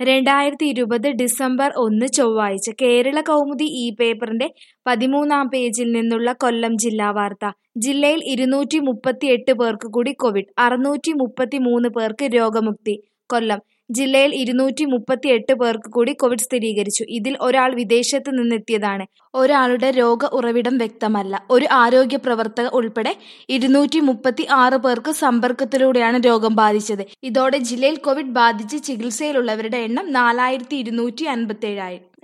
രണ്ടായിരത്തി ഇരുപത് ഡിസംബർ ഒന്ന് ചൊവ്വാഴ്ച കേരള കൗമുദി ഈ പേപ്പറിന്റെ പതിമൂന്നാം പേജിൽ നിന്നുള്ള കൊല്ലം ജില്ലാ വാർത്ത ജില്ലയിൽ ഇരുന്നൂറ്റി മുപ്പത്തിയെട്ട് പേർക്ക് കൂടി കോവിഡ് അറുന്നൂറ്റി മുപ്പത്തി മൂന്ന് പേർക്ക് രോഗമുക്തി കൊല്ലം ജില്ലയിൽ ഇരുന്നൂറ്റി മുപ്പത്തിയെട്ട് പേർക്ക് കൂടി കോവിഡ് സ്ഥിരീകരിച്ചു ഇതിൽ ഒരാൾ വിദേശത്ത് നിന്നെത്തിയതാണ് ഒരാളുടെ രോഗ ഉറവിടം വ്യക്തമല്ല ഒരു ആരോഗ്യ പ്രവർത്തക ഉൾപ്പെടെ ഇരുന്നൂറ്റി മുപ്പത്തി ആറ് പേർക്ക് സമ്പർക്കത്തിലൂടെയാണ് രോഗം ബാധിച്ചത് ഇതോടെ ജില്ലയിൽ കോവിഡ് ബാധിച്ച് ചികിത്സയിലുള്ളവരുടെ എണ്ണം നാലായിരത്തി ഇരുന്നൂറ്റി അൻപത്തേഴായി